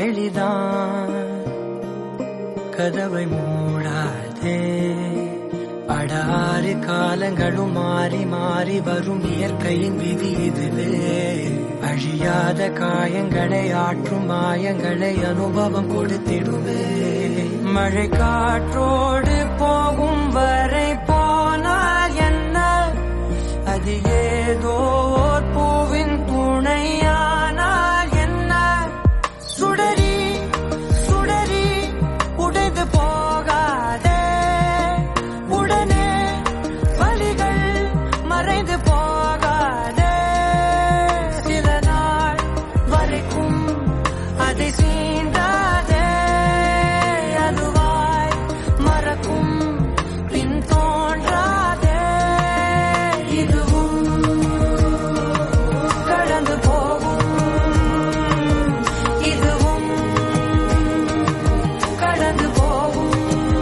எளிதான் கதவை மூடாதே படாறு காலங்களும் மாறி மாறி வரும் இயற்கையின் விதி இதுவே அழியாத காயங்களை ஆற்றும் மாயங்களை அனுபவம் கொடுத்திடுவே மழை காற்றோடு போகும் வரை போனால் என்ன அது ஏதோ ஓர் பூவின் துணையானால் என்ன சுடரி சுடரி உடைந்து போகாதே உடனே வலிகள் மறைந்து போகாதே சில நாள் வரைக்கும் அதை சீண்டாதே அதுவாய் மறக்கும் பின் தோன்றாதே இதுவும் கடந்து போகும் இதுவும் கடந்து போகும்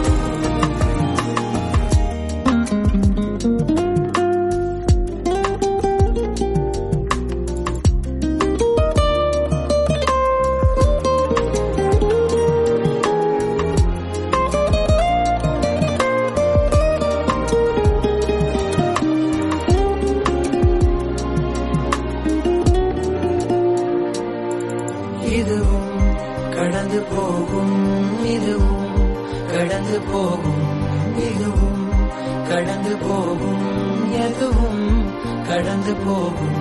இதுவும் கடந்து போகும் இதுவும் கடந்து போகும் இதுவும் கடந்து போகும் எதுவும் கடந்து போகும்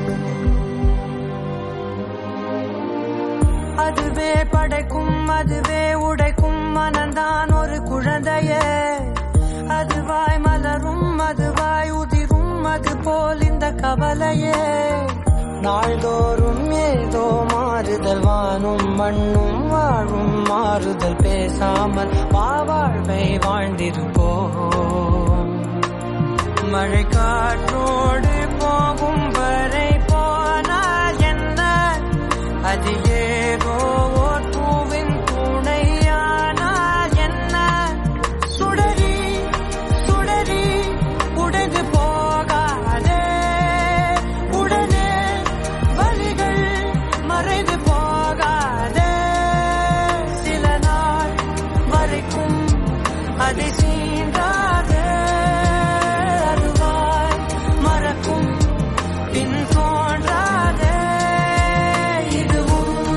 அதுவே படைக்கும் அதுவே உடைக்கும் மனந்தான் ஒரு குழந்தையே அதுவாய் மலரும் அதுவாய் உதிரும் அது போல் இந்த கவலையே நாள்தோறும் ஏதோ மாறுதல் வானும் மண்ணும் வாழும் மாறுதல் பேசாமல் பாவாழ்வை வாழ்ந்திருப்போம் மழை காற்றோடு போகும் வரை போனால் என்ன அது ஏதோ ஓர் பூவின் துணையானால் என்ன சுடரி சுடரி உடைந்து போகாதே உடனே வலிகள் மறைந்து போகாதே சில நாள் வரைக்கும் அதை சீண்டாதே அதுவாய் மறக்கும் பின் தோன்றாதே இதுவும்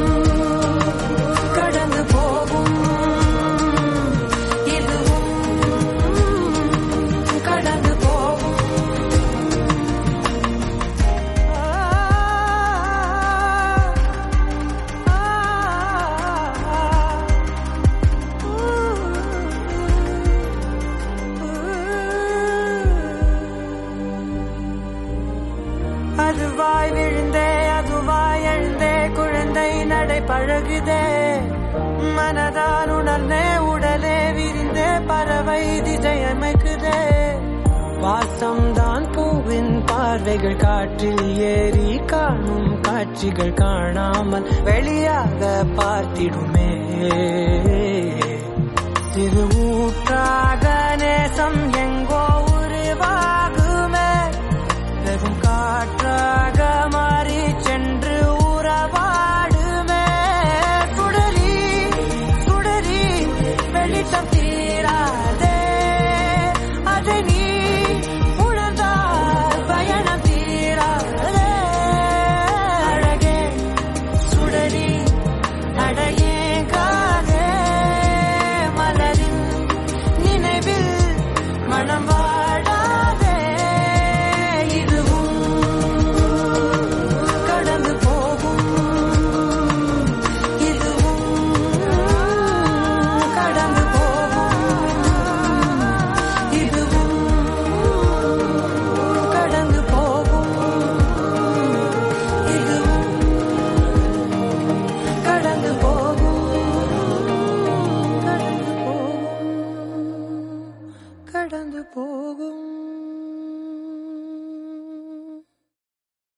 கடந்து போகும் இதுவும் கடந்து போகும் அதுவாய் விழுந்தே அதுவாய் எழுந்தே குழந்தை நடை பழகுதே மனதால் உணர்ந்தே உடலே விரிந்தே பறவை திசை அமைக்குதே வாசம்தான் பூவின் பார்வைகள் காற்றில் ஏறி காணும் காட்சிகள் காணாமல் வெளியாக பார்த்திடுமே சிறு ஊற்றாக நேசம் எங்கோ உருவாகுமே வெறும் காற்றாக மாறி சென்று உறவாடுமே சுடரி சுடரி வெளிச்சம் தீராதே அதை நீ உணர்ந்தால் பயணம் தீராதே அழகே சுடரி அழகே காதே மலரின் நினைவில் மனம் வாடாதே இதுவும் கடந்து போகும் இதுவும் கடந்து போகும் இதுவும் கடந்து போகும் இதுவும் கடந்து போகும் கடந்து போகும் கடந்து போகும்